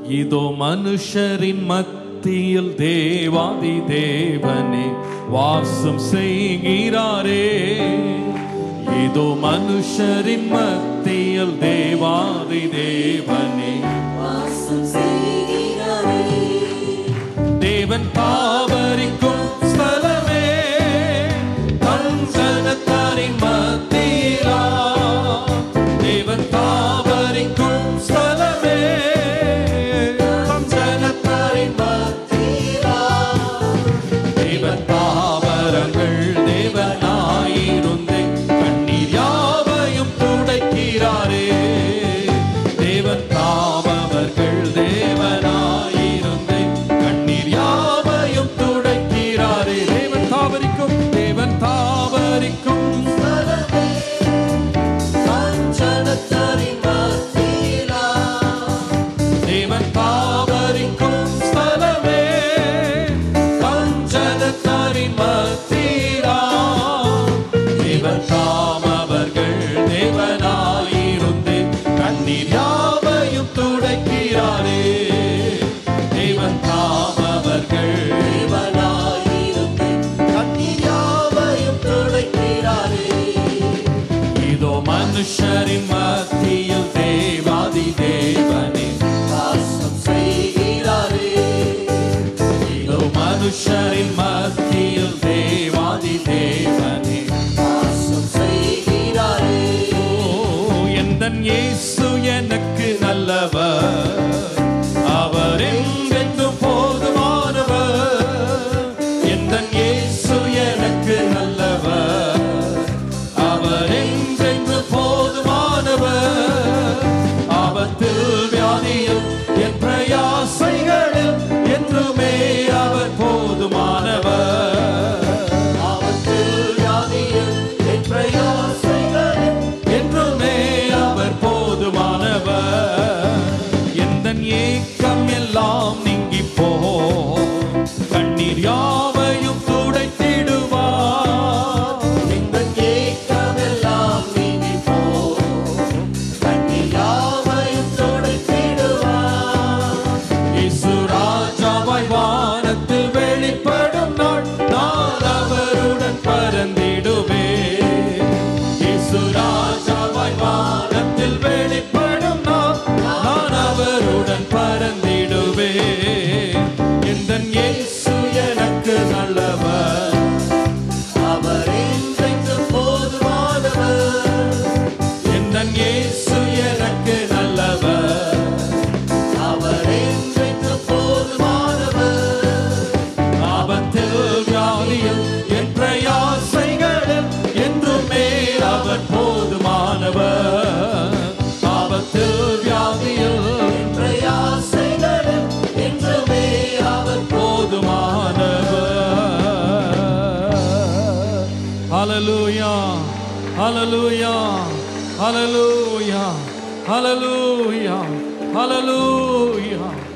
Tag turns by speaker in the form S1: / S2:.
S1: இதோ மனுஷரின் மத்தியில் தேவாதி தேவனே வாசம் செய்கிறாரே இதோ மனுஷரின் மத்தியில் தேவாதி தேவனே
S2: வாசம் செய்கிறாரே
S1: தேவன் தாவரிக்கும் ஸ்தலமே தஞ்சனத்தாரின் மத்தியிலா தேவன் தாவரிக்கும் ஸ்தலமே தஞ்சனத்தாரின்
S2: மத்தியிலா
S1: தேவன் தாவரங்கள் தேவனாயிருந்தே கண்ணீர் யாவையும் துடைக்கிறாரே தேவன் தாமவர்கள் தேவனாயிருந்தே கண்ணீர் யாவையும் துடைக்கிறாரே தேவன் தாவரிக்கும் தேவன் தாவரிக்கும்
S2: ஸ்தலமே காஞ்சனத்தரின் மத்தியிலா
S1: தேவன் தாவரிக்கும் ஸ்தலமே கஞ்சனத்தாரின் மத்தியிலா தேவன் தாமவர்கள் தேவனாயிருந்தே கண்ணீர் யாவையும் துடைக்கிறாரே தேவன் தாமவர்கள்
S2: தேவனாயிருந்து கண்ணீர் யாவையும் துடைக்கிறாரே
S1: இதோ மனுஷரின் மத்தியில் தேவாதி தேவனே
S2: வாசம் செய்கிறாரே
S1: இதோ மனுஷரின் மத்தியில் தேவாதி தேவனே
S2: வாசம் செய்கிறாரே
S1: ஓ எந்தன் இயேசு எனக்கு நல்லவர் அவர் என்றென்றும் போதுமானவர் எந்தன் இயேசு எனக்கு நல்லவர் அவர் என்றென்றும் போதுமானவர் ஆபத்தில் வியாதியில் என் பிரயாசைகளில் என்றுமே அவர் போதுமானவர்
S2: ஆபத்தில் வியாதியில் என் பிரயாசைகளில்
S1: என்றுமே அவர் போதுமானவர் எந்த ஏக்கம் எல்லாம் நீங்கி போ கண்ணீர் யாவையும் துடைத்திடுவார்
S2: இந்த ஏக்கமெல்லாம் நீங்கி போ கண்ணீர் யாவையும் துடைத்திடுவார்
S1: இயேசு ராஜாவாய் வானத்தில் வெளிப்படும் நாள் நான் அவருடன் பறந்திடுவே இயேசு ராஜாவாய் வானத்தில் வெளிப்படும் நாள் நான் அவருடன் பறந்திடுவே எந்த இயேசு எனக்கு நல்லவர்
S2: அவர் என்றென்றும் போதுமானவர்
S1: எந்த இயேசு எனக்கு நல்லவர்
S2: அவர் என்றென்றும் போதுமானவர்
S1: ஆபத்தில் வியாதியில் என் பிரயாசைகளில் என்றுமே அவர் போதுமானவர் ஆபத்தில் வியாதியில்
S2: என் பிரயாசைகளில் என்றுமே அவர்
S1: போதுமானவர் ஹalleluya ஹalleluya ஹalleluya ஹalleluya ஹalleluya